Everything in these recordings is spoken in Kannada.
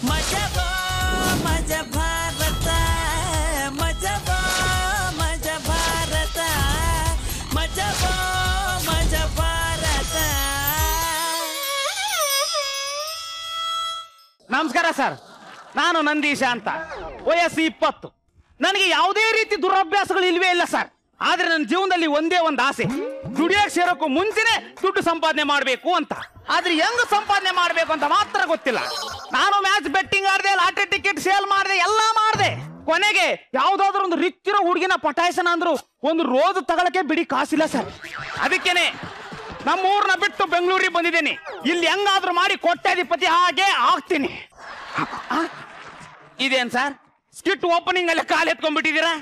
ಮಜಬೋ ಮಜ ಭಾರತ ಮಜಬೋ ಮಜ ಭಾರತ ಮಜಬೋ ಮಜ ಭಾರತ ನಮಸ್ಕಾರ ಸರ್ ನಾನು ನಂದೀಶ ಅಂತ ವಯಸ್ಸು ಇಪ್ಪತ್ತು ನನಗೆ ಯಾವುದೇ ರೀತಿ ದುರಭ್ಯಾಸಗಳು ಇಲ್ವೇ ಇಲ್ಲ ಸರ್ ಆದ್ರೆ ನನ್ನ ಜೀವನದಲ್ಲಿ ಒಂದೇ ಒಂದು ಆಸೆ ದುಡಿಯಕ್ ಸೇರೋಕ್ಕೂ ಮುಂಚೆನೆ ದುಡ್ಡು ಸಂಪಾದನೆ ಮಾಡಬೇಕು ಅಂತ ಆದ್ರೆ ಹೆಂಗ್ ಸಂಪಾದನೆ ಮಾಡಬೇಕು ಅಂತ ಮಾತ್ರ ಗೊತ್ತಿಲ್ಲ ನಾನು ಮ್ಯಾಚ್ ಬೆಟ್ಟಿಂಗ್ ಆಡಿದೆ ಲಾಟ್ರಿ ಟಿಕೆಟ್ ಸೇಲ್ ಮಾಡಿದೆ ಎಲ್ಲಾ ಮಾಡಿದೆ ಕೊನೆಗೆ ಯಾವ್ದಾದ್ರು ಒಂದು ರಿಚ್ ಇರೋ ಹುಡುಗಿನ ಪಟಾಯಿಸನ ಅಂದ್ರು ಒಂದು ರೋಜ್ ತಗೊಳಕ್ಕೆ ಬಿಡಿ ಕಾಸಿಲ್ಲ ಸರ್ ಅದಕ್ಕೇನೆ ನಮ್ಮ ಊರ್ನ ಬಿಟ್ಟು ಬೆಂಗಳೂರಿಗೆ ಬಂದಿದ್ದೀನಿ ಇಲ್ಲಿ ಹೆಂಗಾದ್ರೂ ಮಾಡಿ ಕೋಟ್ಯಾಧಿಪತಿ ಹಾಗೆ ಆಗ್ತೀನಿ ಆ? ಇದೇನ್ ಸರ್ ಸ್ಕಿಟ್ ಓಪನಿಂಗ್ ಅಲ್ಲೇ ಕಾಲ್ ಎತ್ಕೊಂಡ್ಬಿಟ್ಟಿದ್ದೀರಾ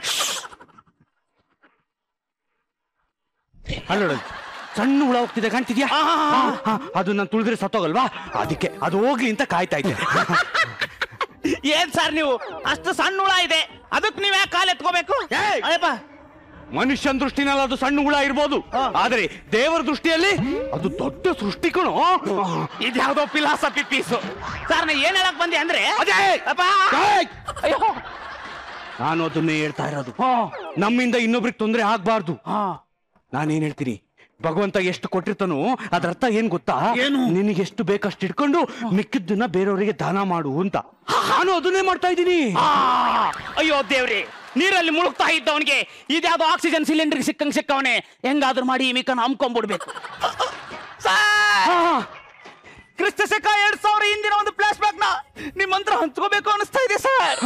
ಅಲ್ಲೋಡ ಸಣ್ಣ ಹುಳ ಹೋಗ್ತಿದೆ ಕಾಣ್ತಿದ್ಯಾ ಆ, ಆ, ಆ. ಆ, ಅದು ನಾನು ತುಳಿದ್ರೆ ಸತ್ತೋಗಲ್ವಾ ಅದಕ್ಕೆ ಅದು ಹೋಗ್ಲಿ ಅಂತ ಕಾಯ್ತಾ ಇದ್ದೆ ಏನ್ ಸರ್ ನೀವು ಅಷ್ಟು ಸಣ್ಣ ಹುಳ ಇದೆ ಅದಕ್ಕೆ ನೀವ್ ಯಾಕೆ ಕಾಲ್ ಎತ್ಕೋಬೇಕು ಏಯ್! ಅಯ್ಯಪ್ಪ ಮನುಷ್ಯನ ದೃಷ್ಟಿನಲ್ಲಿ ಅದು ಸಣ್ಣ ಹುಳ ಇರ್ಬೋದು ಆದ್ರೆ ದೇವರ ದೃಷ್ಟಿಯಲ್ಲಿ ಅದು ದೊಡ್ಡ ಸೃಷ್ಟಿ ಕಣೋ ಇದ್ಯಾವುದೋ ಫಿಲಾಸಫಿ ಪೀಸು ಸರ್ ನಾ ಏನ್ ಹೇಳಕ್ ಬಂದೆ ಅಂದ್ರೆ ಅಜಯ್! ಅಪ್ಪ! ಏಯ್! ಅಯ್ಯೋ ನಾನು ಅದನ್ನೇ ಹೇಳ್ತಾ ಇರೋದು ಹಾ, ನಮ್ಮಿಂದ ಇನ್ನೊಬ್ರಿಗೆ ತೊಂದರೆ ಆಗ್ಬಾರ್ದು ಹಾ. ನಾನೇನ್ ಹೇಳ್ತೀನಿ ಭಗವಂತ ಎಷ್ಟು ಕೊಟ್ಟಿರ್ತಾನೋ ಅದ್ರ ಅರ್ಥ ಏನ್ ಗೊತ್ತಾ ಏನು? ನಿನಗೆ ಎಷ್ಟು ಬೇಕಷ್ಟು ಇಟ್ಕೊಂಡು ಮಿಕ್ಕಿದ್ದನ್ನ ಬೇರೆಯವರಿಗೆ ದಾನ ಮಾಡು ಅಂತ ನಾನು ಅದನ್ನೇ ಮಾಡ್ತಾ ಇದ್ದೀನಿ ಆ, ಅಯ್ಯೋ ದೇವ್ರಿ ನೀರಲ್ಲಿ ಮುಳುಗ್ತಾ ಇದ್ದವನಿಗೆ ಇದ್ಯಾವ್ದೋ ಆಕ್ಸಿಜನ್ ಸಿಲಿಂಡರ್ ಸಿಕ್ಕಂಗ್ ಸಿಕ್ಕವನೆ ಹೆಂಗಾದ್ರೂ ಮಾಡಿ ಈ ಮಿಕ್ಕನ ಹಮ್ಕೊಂಡ್ಬಿಡ್ಬೇಕು ಸರ್! ಕ್ರಿಸ್ತ ಶಕ ಎರಡ್ ಸಾವಿರ ಹಿಂದಿನ ಒಂದು ಫ್ಲಾಶ್ ಬ್ಯಾಕ್ ನ ನಿಮ್ ಹತ್ರ ಹಂಚ್ಕೋಬೇಕು ಅನಿಸ್ತಾ ಇದೆ ಸರ್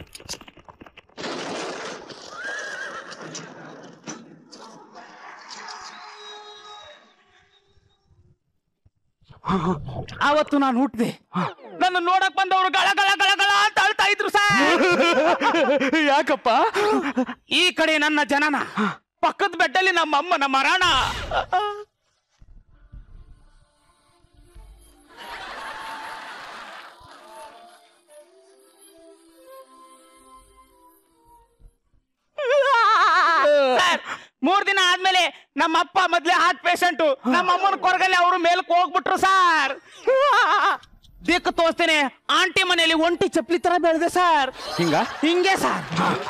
ಆವತ್ತು ನಾನು ಹುಟ್ಟಿದೆ ನನ್ನ ನೋಡಕ್ ಬಂದವರು ಗಳ ಗಳ ಗಳ ಗಳ ಅಂತ ಅಳ್ತಾ ಇದ್ರು ಸರ್ ಯಾಕಪ್ಪ ಈ ಕಡೆ ನನ್ನ ಜನನ ಪಕ್ಕದ ಬೆಡ್ಡಲ್ಲಿ ನಮ್ಮ ಅಮ್ಮನ ಮರಣ ಸರ್, ಮೂರ್ ದಿನ ಆದ್ಮೇಲೆ ನಮ್ಮ ಅಪ್ಪ ಮೊದ್ಲೇ ಹಾರ್ಟ್ ಪೇಷಂಟು ನಮ್ಮ ಅಮ್ಮನ ಕೊರಗಲ್ಲಿ ಅವರು ಮೇಲಕ್ಕೆ ಹೋಗ್ಬಿಟ್ರು ಸರ್ ದಿಕ್ಕು ತೋರಿಸ್ತೇನೆ ಆಂಟಿ ಮನೆಯಲ್ಲಿ ಒಂಟಿ ಚಪ್ಲಿ ತರ ಬೆಳೆದೆ ಸರ್ ಹಿಂಗ ಹಿಂಗೆ ಸರ್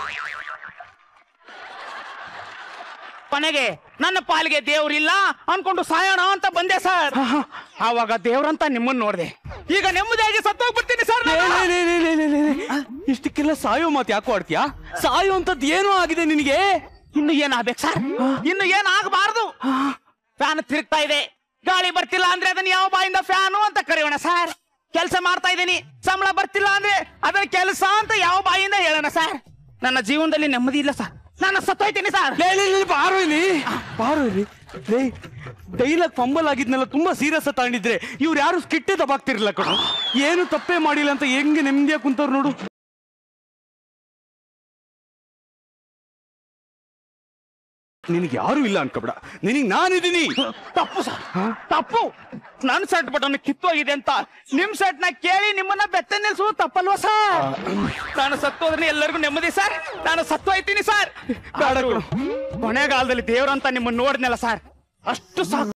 ಕೊನೆಗೆ ನನ್ನ ಪಾಲಿಗೆ ದೇವ್ರಿಲ್ಲ ಅನ್ಕೊಂಡು ಸಾಯೋಣ ಅಂತ ಬಂದೆ ಸರ್ ಆವಾಗ ದೇವ್ರಂತ ನಿಮ್ಮನ್ನ ನೋಡ್ದೆ ಈಗ ನೆಮ್ಮದಿಯಾಗಿ ಸತ್ತೋಗ್ಬಿಡ್ತೀನಿ ಸರ್ ಲೇ, ನಾನು. ಲೇ, ಲೇ, ಲೇ, ಲೇ, ಲೇ, ಲೇ. ಇಷ್ಟಕ್ಕೆಲ್ಲ ಸಾಯೋ ಮಾತು ಯಾಕೋ ಆಡ್ತೀಯಾ ಸಾಯೋ ಅಂತದ್ ಏನೋ ಆಗಿದೆ ನಿನಗೆ ಇನ್ನು ಏನಾಗ್ಬೇಕು ಸರ್ ಇನ್ನು ಏನಾಗಬಾರದು ಫ್ಯಾನ್ ತಿರುಗ್ತಾ ಇದೆ ಗಾಳಿ ಬರ್ತಿಲ್ಲ ಅಂದ್ರೆ ಅದನ್ನ ಯಾವ ಬಾಯಿಂದ ಫ್ಯಾನು ಅಂತ ಕರೆಯೋಣ ಸರ್ ಕೆಲಸ ಮಾಡ್ತಾ ಇದ್ದೀನಿ ಸಂಬಳ ಬರ್ತಿಲ್ಲ ಅಂದ್ರೆ ಅದನ್ನ ಕೆಲಸ ಅಂತ ಯಾವ ಬಾಯಿಂದ ಹೇಳೋಣ ಸರ್ ನನ್ನ ಜೀವನದಲ್ಲಿ ನೆಮ್ಮದಿ ಇಲ್ಲ ಸರ್ ನಾನು ಸತ್ತೋಯ್ತೀನಿ ಸರ್ ಲೇ, ಲೇ, ಲೇ, ಬಾರೋ ಇಲ್ಲಿ ಬಾರೋ ಇಲ್ಲಿ ಲೇ ಡೈಲಾಗ್ ಫಂಬಲ್ ಆಗಿದ್ನೆಲ್ಲ ತುಂಬಾ ಸೀರಿಯಸ್ ತಗೊಂಡಿದ್ರೆ ಇವ್ರು ಯಾರು ಸ್ಕಿಟ್ಟೆ ದಬಾಗ್ತಿರ್ಲಿಲ್ಲ ಕಣೋ ಏನು ತಪ್ಪೇ ಮಾಡಿಲ್ಲ ಅಂತ ಹೆಂಗೆ ನೆಮ್ಮದಿಯಾಗಿ ಕುಂತವ್ರು ನೋಡು ನಿನಗೆ ಯಾರು ಇಲ್ಲ ಅನ್ಕೋಬೇಡ ನಿನಗೆ ನಾನಿದ್ದೀನಿ ತಪ್ಪು ಸರ್ ತಪ್ಪು ನನ್ ಸೆಟ್ ಬಟನ್ ಕಿತ್ತೋಗಿದೆ ಅಂತ ನಿಮ್ ಸೆಟ್ ನ ಕೇಳಿ ನಿಮ್ಮನ್ನ ಬೆತ್ತ ನಿಲ್ಸುವುದು ತಪ್ಪಲ್ವಾ ಸರ್ ನಾನು ಸತ್ತೋದ್ರೆ ಎಲ್ಲರಿಗೂ ನೆಮ್ಮದಿ ಸರ್ ನಾನು ಸತ್ತು ಹೋಯ್ತೀನಿ ಸರ್ ಬೇಡ ಕಣೋ. ಕೊನೆಗಾಲದಲ್ಲಿ ದೇವ್ರಂತ ನಿಮ್ಮನ್ನ ನೋಡಿದ್ನಲ್ಲ ಸರ್ ಅಷ್ಟು ಸಾಕು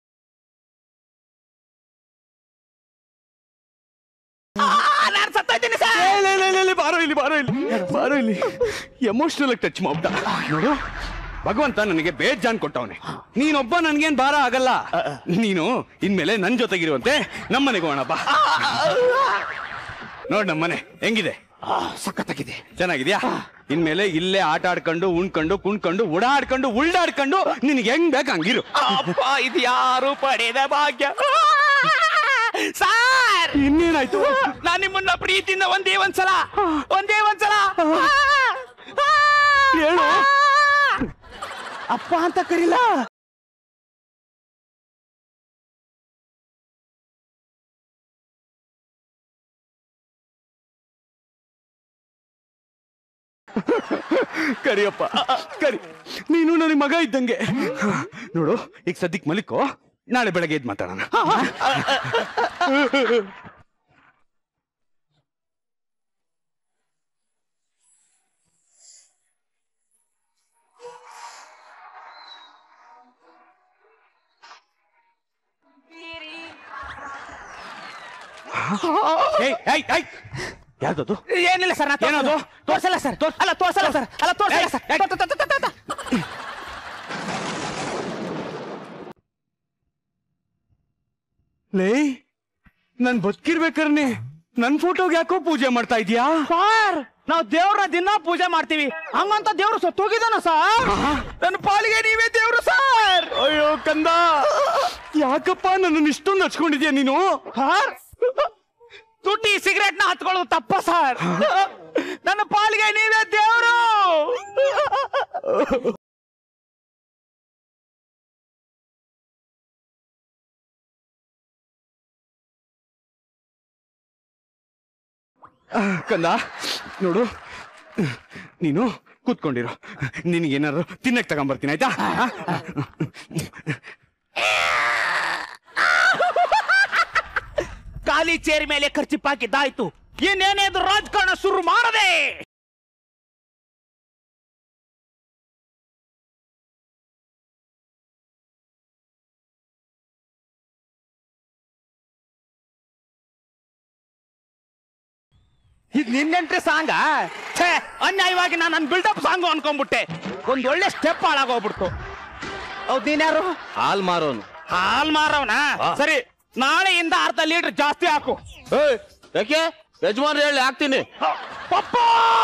ನಾನು ಸತ್ತೋಯ್ತೀನಿ ಸರ್ ಲೇ, ಲೇ, ಲೇ, ಲೇ, ಲೇ, ಬಾರೋ ಇಲ್ಲಿ ಬಾರೋ ಇಲ್ಲಿ ಬಾರೋ ಇಲ್ಲಿ ಎಮೋಷನಲ್ ಆಗಿ ಟಚ್ ಮಾಡ್ಬಿಟ್ಟ ನೋಡು ಭಗವಂತ ನನಗೆ ಬೇಜಾನ್ ಕೊಟ್ಟವನೆ ನೀನೊಬ್ಬ ನನ್ಗೇನ್ ಭಾರ ಆಗಲ್ಲ ನೀನು ಇನ್ಮೇಲೆ ನನ್ ಜೊತೆಗಿರುವಂತೆ ನಮ್ಮನೆಗೆ ಹೋಗೋಣ ಬಾ ನೋಡ್ ನಮ್ಮನೆ ಹೆಂಗಿದೆ ಸಖತ್ತಾಗಿದೆ ಚೆನ್ನಾಗಿದ್ಯಾ ಇನ್ಮೇಲೆ ಇಲ್ಲೇ ಆಟ ಆಡ್ಕೊಂಡು ಉಣ್ಕೊಂಡು ಕುಣ್ಕೊಂಡು ಓಡಾಡ್ಕೊಂಡು ಉಳ್ಳಾಡ್ಕೊಂಡು ನಿನಗೆ ಹೆಂಗ್ ಬೇಕು ಹಂಗಿರು ಅಪ್ಪ ಇದು ಯಾರು ಪಡೆದ ಭಾಗ್ಯ ಸರ್ ಇನ್ನೇನಾಯ್ತು ನಾನ್ ನಿಮ್ಮನ್ನ ಪ್ರೀತಿಯಿಂದ ಒಂದೇ ಒಂದ್ಸಲ ಒಂದೇ ಒಂದ್ಸಲ ಹೇಳು. ಅಪ್ಪ ಅಂತ ಕರಿಲ್ಲ ಕರಿಯಪ್ಪ ಕರಿ ನೀನು ನನಗೆ ಮಗ ಇದ್ದಂಗೆ ನೋಡು ಈಗ ಸದ್ಯಕ್ ಮಲಿಕೋ ನಾಳೆ ಬೆಳಗ್ಗೆ ಎದ್ದು ಮಾತಾಡೋಣ ಏಯ್, ಏಯ್, ಏಯ್. ಯಾವ್ದದು ಏನಿಲ್ಲ ಸರ್ ಏನದು? ತೋರ್ಸಲ್ಲ ಸರ್ ಅಲ್ಲ ತೋರ್ಸಲ್ಲ ಸರ್ ಅಲ್ಲ ತೋರ್ಸಲ್ಲ ಸರ್ ಏಯ್, ತೋ- ತೋ- ತೋ- ತೋ- ತೋ- ತೋ. ಲೇ ನನ್ ಬದುಕಿರ್ಬೇಕಾರ್ನೆ ನನ್ ಫೋಟೋಗೆ ಯಾಕೋ ಪೂಜೆ ಮಾಡ್ತಾ ಇದೀಯಾ ಸರ್ ನಾವು ದೇವ್ರನ್ನ ದಿನ ಪೂಜೆ ಮಾಡ್ತೀವಿ ಹಂಗಂತ ದೇವ್ರು ಸತ್ತೋಗಿದಾನ ಸರ್ ನನ್ನ ಪಾಲಿಗೆ ನೀವೇ ದೇವ್ರು ಸರ್ ಅಯ್ಯೋ ಕಂದ ಯಾಕಪ್ಪ ನನ್ನನ್ನು ಇಷ್ಟೊಂದು ಹಚ್ಕೊಂಡಿದ್ಯಾ ನೀನು ಸರ್ ತುಟಿ ಸಿಗರೆಟ್ ನ ಹತ್ಕೊಳ್ಳೋದು ತಪ್ಪ ಸರ್ ನನ್ನ ಪಾಲಿಗೆ ನೀವೇ ದೇವ್ರು ಕಂದ ನೋಡು ನೀನು ಕೂತ್ಕೊಂಡಿರು ನಿನಗೇನಾದ್ರು ತಿನ್ನಕ್ ತಗೊಂಬರ್ತೀನಿ ಆಯ್ತಾ ಖಾಲಿ ಚೇರ್ ಮೇಲೆ ಖರ್ಚಿಪ್ಪಾಕಿದ್ದಾಯ್ತು ಇನ್ನೇನೇದು ರಾಜಕಾರಣ ಶುರು ಮಾಡದೆ ಇದು ನಿನ್ನೆಂಟ್ರಿ ಸಾಂಗ ಛೇ ಅನ್ಯಾಯವಾಗಿ ನಾನು ನನ್ನ ಬಿಲ್ಡಪ್ ಸಾಂಗು ಅನ್ಕೊಂಡ್ಬಿಟ್ಟೆ ಒಂದ್ ಒಳ್ಳೆ ಸ್ಟೆಪ್ ಹಾಳಾಗೋಗ್ಬಿಡ್ತು ಹೌದ್ ನೀನ್ಯಾರು ಹಾಲ್ ಮಾರೋನು ಹಾಲ್ ಮಾರವನ ಸರಿ ನಾಳೆಯಿಂದ ಅರ್ಧ ಲೀಟರ್ ಜಾಸ್ತಿ ಹಾಕು ಏಯ್, ಯಾಕೆ ಯಜಮಾನ್ರು ಹೇಳಿ ಹಾಕ್ತೀನಿ ಪಪ್ಪ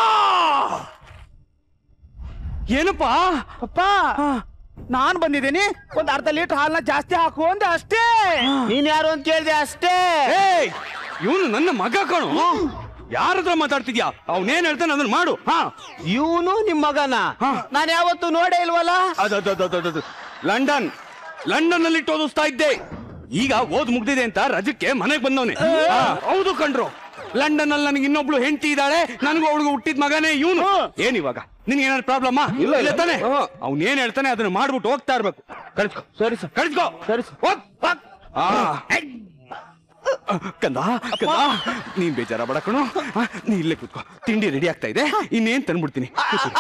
ಏನಪ್ಪ ಪಪ್ಪ ನಾನ್ ಬಂದಿದ್ದೀನಿ ಒಂದ್ ಅರ್ಧ ಲೀಟರ್ ಹಾಲ್ನ ಜಾಸ್ತಿ ಹಾಕು ಅಂದೆ ಅಷ್ಟೇ ನೀನ್ ಯಾರು ಅಂತ ಕೇಳಿದೆ ಅಷ್ಟೇ ಏಯ್ ಇವನು ನನ್ನ ಮಗ ಕಣು ಯಾರ ಹತ್ರ ಮಾತಾಡ್ತಿದ್ಯಾ ಅವನೇನ್ ಹೇಳ್ತಾನೆ ಅದನ್ನ ಮಾಡು ಹಾ ಇವನು ನಿಮ್ ಮಗನ ಹಾ. ನಾನ್ ಯಾವತ್ತು ನೋಡೇ ಇಲ್ವಲ್ಲ ಅದದದದದದು. ಲಂಡನ್ ಲಂಡನ್ ಅಲ್ಲಿ ಓದಿಸ್ತಾ ಇದ್ದೆ ಈಗ ಓದ್ ಮುಗ್ದಿದೆ ಅಂತ ರಜಕ್ಕೆ ಮನೆಗ್ ಬಂದವನೆ ಹೌದು ಕಣ್ರು ಲಂಡನ್ ಅಲ್ಲಿ ನನಗೆ ಇನ್ನೊಬ್ಳು ಹೆಂಡತಿ ಇದ್ದಾಳೆ ನನಗೂ ಅವಳಿಗೆ ಹುಟ್ಟಿದ ಮಗನೇ ಇವನು ಏನ್ ಇವಾಗ ನಿನ್ಗೆ ಏನಾದ್ರು ಪ್ರಾಬ್ಲಮ್ ಇಲ್ಲ, ಇಲ್ಲ. ತಾನೆ ಹ್ಮ್. ಅವ್ನ್ ಏನ್ ಹೇಳ್ತಾನೆ ಅದನ್ನ ಮಾಡ್ಬಿಟ್ಟು ಹೋಗ್ತಾ ಇರ್ಬೇಕು ಕಳಿಸ್ಕೊ ಸರಿ ಸರ್ ಕಳಿಸ್ಕೊ ಸರಿ ಸರ್ ಹೋಗ್ ಹೋಗ್. ಆ. ಕಂದ ಕಂದ ನೀನ್ ಬೇಜಾರ ಬಡ ಕಣೋ ಆ, ನೀ ಇಲ್ಲೇ ಕೂತ್ಕೋ ತಿಂಡಿ ರೆಡಿ ಆಗ್ತಾ ಇದೆ ಇನ್ನೇನ್ ತಂದ್ಬಿಡ್ತೀನಿ ಕೂತ್ಕೋ.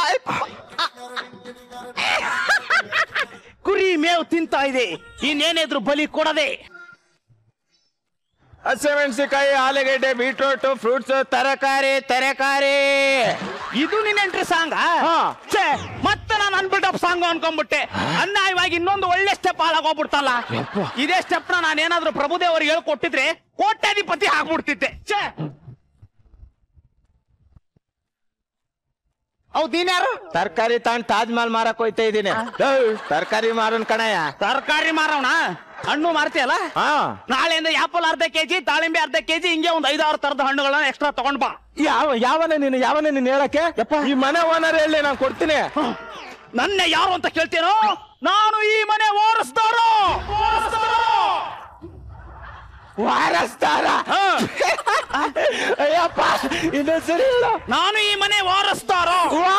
ಕುರಿ ಮೇವು ತಿಂತಾ ಇದೆ ಇನ್ನೇನಿದ್ರು ಬಲಿ ಕೊಡದೆ ಹಸಿಮೆಣಸಿಕಾಯಿ ಆಲೂಗೆಡ್ಡೆ ಬೀಟ್ರೂಟ್ ಫ್ರೂಟ್ಸ್ ತರಕಾರಿ ತರಕಾರಿ ಇದು ನಿನ್ನ ಎಂಟ್ರಿ ಸಾಂಗ ಹಾ. ಛೇ ಮತ್ತೆ ನಾನು ಅನ್ಬಿಲ್ಡಪ್ ಸಾಂಗ್ ಅನ್ಕೊಂಡ್ಬಿಟ್ಟೆ ಅನ್ಯಾಯವಾಗಿ ಇನ್ನೊಂದು ಒಳ್ಳೆ ಸ್ಟೆಪ್ ಹಾಳಾಗೋಗ್ಬಿಡ್ತಲ್ಲ ಇದೇ ಸ್ಟೆಪ್ ನ ನಾನೇನಾದ್ರೂ ಪ್ರಭುದೇವರಿಗೆ ಹೇಳ್ಕೊಟ್ಟಿದ್ರೆ ಕೋಟ್ಯಾಧಿಪತಿ ಆಗ್ಬಿಡ್ತಿದ್ದೆ ಛೇ ಹೌದ್ ನೀನ್ಯಾರು ತರಕಾರಿ ತಗೊಂಡ್ ತಾಜ್ ಮಹಲ್ ಮಾರಕ್ ಹೋಯ್ತಾ ಇದೀನಿ ತರಕಾರಿ ಮಾರೋನ್ ಕಣಯ್ಯ ತರಕಾರಿ ಮಾರವಣ ಹಣ್ಣು ಮಾರ್ತಿಯಲ್ಲ ಹಾ ನಾಳೆಯಿಂದ ಆಪಲ್ ಅರ್ಧ ಕೆಜಿ ದಾಳಿಂಬೆ ಅರ್ಧ ಕೆಜಿ ಹಿಂಗೆ ಒಂದ್ ಐದಾರು ತರದ ಹಣ್ಣುಗಳನ್ನ ಎಕ್ಸ್ಟ್ರಾ ತಗೊಂಡ್ ಬಾ ಯಾವ ಯಾವನೇ ನೀನು ಯಾವನೇ ನೀನು ಹೇಳಕ್ಕೆ ಈ ಮನೆ ಓನರ್ ಹೇಳಿ ನಾನು ಕೊಡ್ತೀನಿ ನನ್ನ ಯಾರು ಅಂತ ಕೇಳ್ತೀನೋ ನಾನು ಈ ಮನೆ ವಾರಸ್ದಾರು ವಾರಸ್ತಾರ ಅಯ್ಯಪ್ಪ ಇದು ಸರಿ ಇಲ್ಲ ನಾನು ಈ ಮನೆ ವಾರಸ್ದಾರು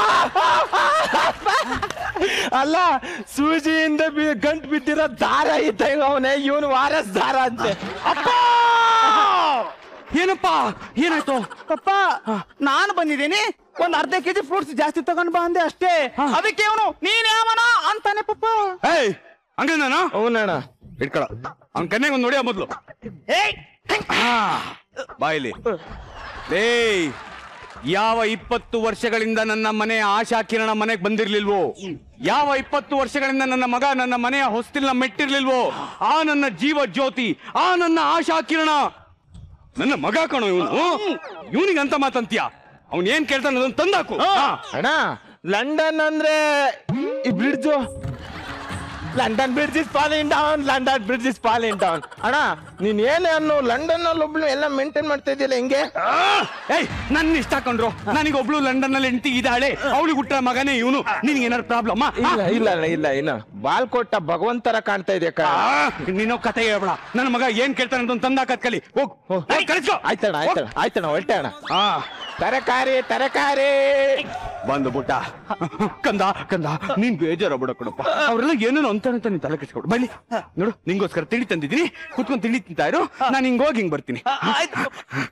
ಅಲ್ಲ ಸೂಜಿಯಿಂದ ಬಿ- ಗಂಟ್ ಬಿದ್ದಿರೋ ದಾರ ಇದ್ದಂಗ ಅವನೇ ಇವನು ವಾರಸ್ ದಾರ ಅಂತೆ ಅಪ್ಪ ಏನಪ್ಪ ಏನಾಯ್ತು ಅಪ್ಪ ನಾನು ಬಂದಿದ್ದೀನಿ ಒಂದ್ ಅರ್ಧ ಕೆಜಿ ಫ್ರೂಟ್ಸ್ ಜಾಸ್ತಿ ತಗೊಂಡ್ ಬಾ ಅಂದೆ ಅಷ್ಟೇ ಅದಕ್ಕೆ ಅವನು ನೀನ್ ಯಾವನ ಅಂತಾನೆ ಪಪ್ಪ ಏಯ್ ಹಂಗ ನಾನು ಅವನಣ್ಣ ಇಟ್ಕೊಳ ಅವ್ನ ಕನ್ನೆಗೆ ಒಂದು ನೋಡಿಯ ಮೊದ್ಲು ಏಯ್ ಬಾಯಿಲಿ ಏಯ್ ಯಾವ ಇಪ್ಪತ್ತು ವರ್ಷಗಳಿಂದ ನನ್ನ ಮನೆಯ ಆಶಾ ಕಿರಣ ಮನೆಗೆ ಬಂದಿರ್ಲಿಲ್ವೋ ಯಾವ ಇಪ್ಪತ್ತು ವರ್ಷಗಳಿಂದ ನನ್ನ ಮಗ ನನ್ನ ಮನೆಯ ಹೊಸ್ತಿಲ್ನ ಮೆಟ್ಟಿರ್ಲಿಲ್ವೋ ಆ ನನ್ನ ಜೀವ ಜ್ಯೋತಿ ಆ ನನ್ನ ಆಶಾ ಕಿರಣ ನನ್ನ ಮಗ ಕಣೋ ಇವನು ಇವನಿಗೆ ಅಂತ ಮಾತಂತೀಯ ಅವ್ನ್ ಏನ್ ಕೇಳ್ತಾನೆ ಅದನ್ನ ತಂದಾಕು ಹಾ. ಅಣ್ಣ ಲಂಡನ್ ಅಂದ್ರೆ ಈ bridge London bridge is falling down London bridge is falling down ಅಣ್ಣ ನೀನ್ ಏನೇ ಅನ್ನು ಲಂಡನ್ ಅಲ್ಲಿ ಒಬ್ಳು ಎಲ್ಲ ಮೇಂಟೈನ್ ಮಾಡ್ತಾ ಇದೆಯಲ್ಲ ಹೆಂಗೆ ಆ! ಏಯ್ ನನ್ನ ಇಷ್ಟ ಕಂಡ್ರು ನನಗೆ ಒಬ್ಳು ಲಂಡನ್ ನಲ್ಲಿ ಹೆಂಡತಿ ಇದ್ದಾಳೆ ಅವಳಿಗೆ ಹುಟ್ಟ ಮಗನೇ ಇವನು ನಿನ್ಗೆ ಏನಾರು ಪ್ರಾಬ್ಲಮ್ ಇಲ್ಲ ಇಲ್ಲ ಅಣ್ಣ, ಇಲ್ಲ ಇಲ್ಲ ಬಾಲ್ ಕೊಟ್ಟ ಭಗವಂತರ ಕಾಣ್ತಾ ಇದೆ ಅಕ್ಕ ನೀನು ಕತೆ ಹೇಳ್ಬೇಡ ನನ್ನ ಮಗ ಏನ್ ಕೇಳ್ತಾನೆ ಅಂತ ತಂದಾಕತ್ ಕಲಿ ಹೋಗ್ ಏಯ್, ಕಳಿಸ್ಕೊ ಆಯ್ತಣ್ಣ ಆಯ್ತಣ್ಣ ಆಯ್ತಣ್ಣ ಹೊರಟೆ ಅಣ್ಣ ಆ ತರಕಾರಿ ತರಕಾರಿ ಬಂದು ಬುಟ್ಟ ಕಂದ ಕಂದ ನೀನ್ ಬೇಜಾರ ಬಿಡ ಕೊಡಪ್ಪ ಅವರೆಲ್ಲ ಏನೇನು ಅಂತಾನೆ ಅಂತ ನೀನ್ ತಲೆ ಕೆಡ್ಸ್ಕೊಡು ಬನ್ನಿ ನೋಡು ನಿಂಗೋಸ್ಕರ ತಿಂಡಿ ತಂದಿದ್ದೀನಿ ಕುತ್ಕೊಂಡು ತಿಂಡಿ ತಿಂತಾ ಇರು ನಾನು ಹಿಂಗ್ ಹೋಗಿ ಹಿಂಗ್ ಬರ್ತೀನಿ ಆಯ್ತು